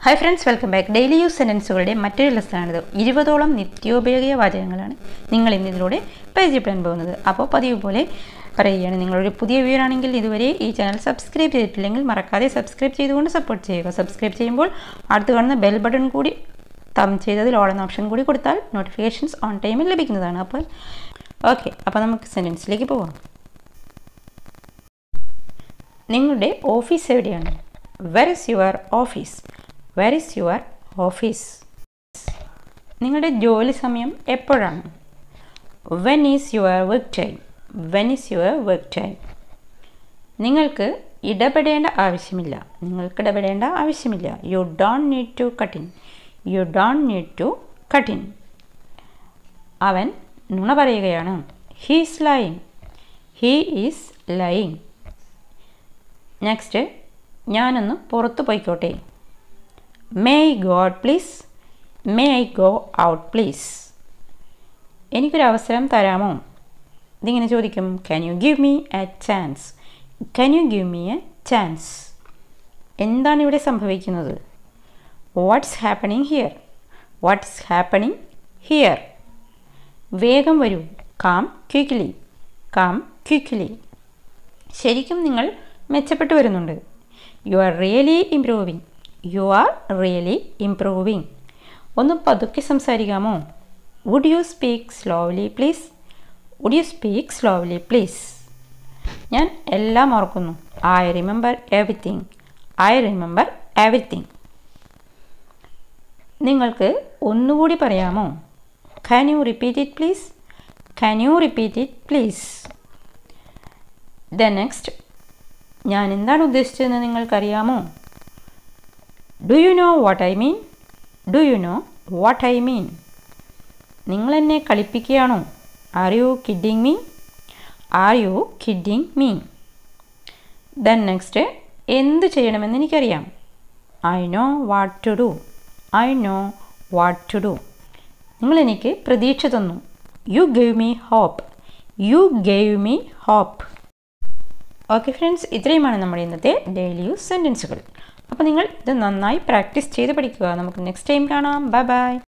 hi friends welcome back daily use സെൻറ്റൻസുകളുടെ മറ്റൊരു ലെസ്സണാണിത് ഇരുപതോളം നിത്യോപയോഗീയ വാചകങ്ങളാണ് നിങ്ങൾ ഇന്ന് ഇതിലൂടെ പരിചയപ്പെടാൻ പോകുന്നത് അപ്പോൾ പതിവ് പോലെ പറയുകയാണ് നിങ്ങളൊരു പുതിയ വ്യൂർ ആണെങ്കിൽ ഇതുവരെ ഈ ചാനൽ സബ്സ്ക്രൈബ് ചെയ്തിട്ടില്ലെങ്കിൽ മറക്കാതെ സബ്സ്ക്രൈബ് ചെയ്തുകൊണ്ട് സപ്പോർട്ട് ചെയ്യുക സബ്സ്ക്രൈബ് ചെയ്യുമ്പോൾ അടുത്ത് കാണുന്ന ബെൽ ബട്ടൺ കൂടി തം ചെയ്തതിൽ ഓൾ എന്ന ഓപ്ഷൻ കൂടി കൊടുത്താൽ നോട്ടിഫിക്കേഷൻസ് ഓൺ ടൈമിൽ ലഭിക്കുന്നതാണ് അപ്പോൾ ഓക്കെ അപ്പോൾ നമുക്ക് സെൻറ്റൻസിലേക്ക് പോവാം നിങ്ങളുടെ ഓഫീസ് എവിടെയാണ് where is your office where is your office നിങ്ങളുടെ ജോലി സമയം എപ്പോഴാണ് when is your work time when is your work time നിങ്ങൾക്ക് ഇടപെടേണ്ട ആവശ്യമില്ല നിങ്ങൾക്ക് ഇടപെടേണ്ട ആവശ്യമില്ല you don't need to cut in you don't need to cut in അവൻ നുണ പറയുകയാണ് he's lying he is lying next ഞാനൊന്ന് പുറത്ത് പോയിക്കോട്ടെ may I go out please may I go out please എനിക്കൊരു അവസരം തരാമോ ഇതിങ്ങനെ ചോദിക്കും can you give me a chance can you give me a chance എന്താണ് ഇവിടെ സംഭവിക്കുന്നത് what's happening here what's happening here വേഗം വരൂ കാം ക്വിക്ക്ലി കാം ക്വിക്ക്ലി ശരിക്കും നിങ്ങൾ മെച്ചപ്പെട്ടു വരുന്നുണ്ട് you are really improving you are really improving ഒന്ന് പതുക്കെ സംസാരിക്കാമോ would you speak slowly please would you speak slowly please ഞാൻ എല്ലാം ഓർക്കുന്നു I remember everything I remember everything നിങ്ങൾക്ക് ഒന്നുകൂടി പറയാമോ can you repeat it please can you repeat it please the next ഞാൻ എന്താണ് ഉദ്ദേശിച്ചതെന്ന് നിങ്ങൾക്കറിയാമോ do you know what I mean do you know what I mean നിങ്ങൾ എന്നെ കളിപ്പിക്കുകയാണോ are you kidding me are you kidding me then next എന്ത് ചെയ്യണമെന്ന് എനിക്കറിയാം I know what to do I know what to do നിങ്ങൾ എനിക്ക് പ്രതീക്ഷ തന്നു you gave me hope you gave me hope okay friends ഇത്രയുമാണ് നമ്മുടെ ഇന്നത്തെ ഡെയിലി യൂസ് സെൻറ്റൻസുകൾ അപ്പോൾ നിങ്ങൾ ഇത് നന്നായി പ്രാക്ടീസ് ചെയ്ത് പഠിക്കുക നമുക്ക് നെക്സ്റ്റ് ടൈം കാണാം ബൈ ബൈ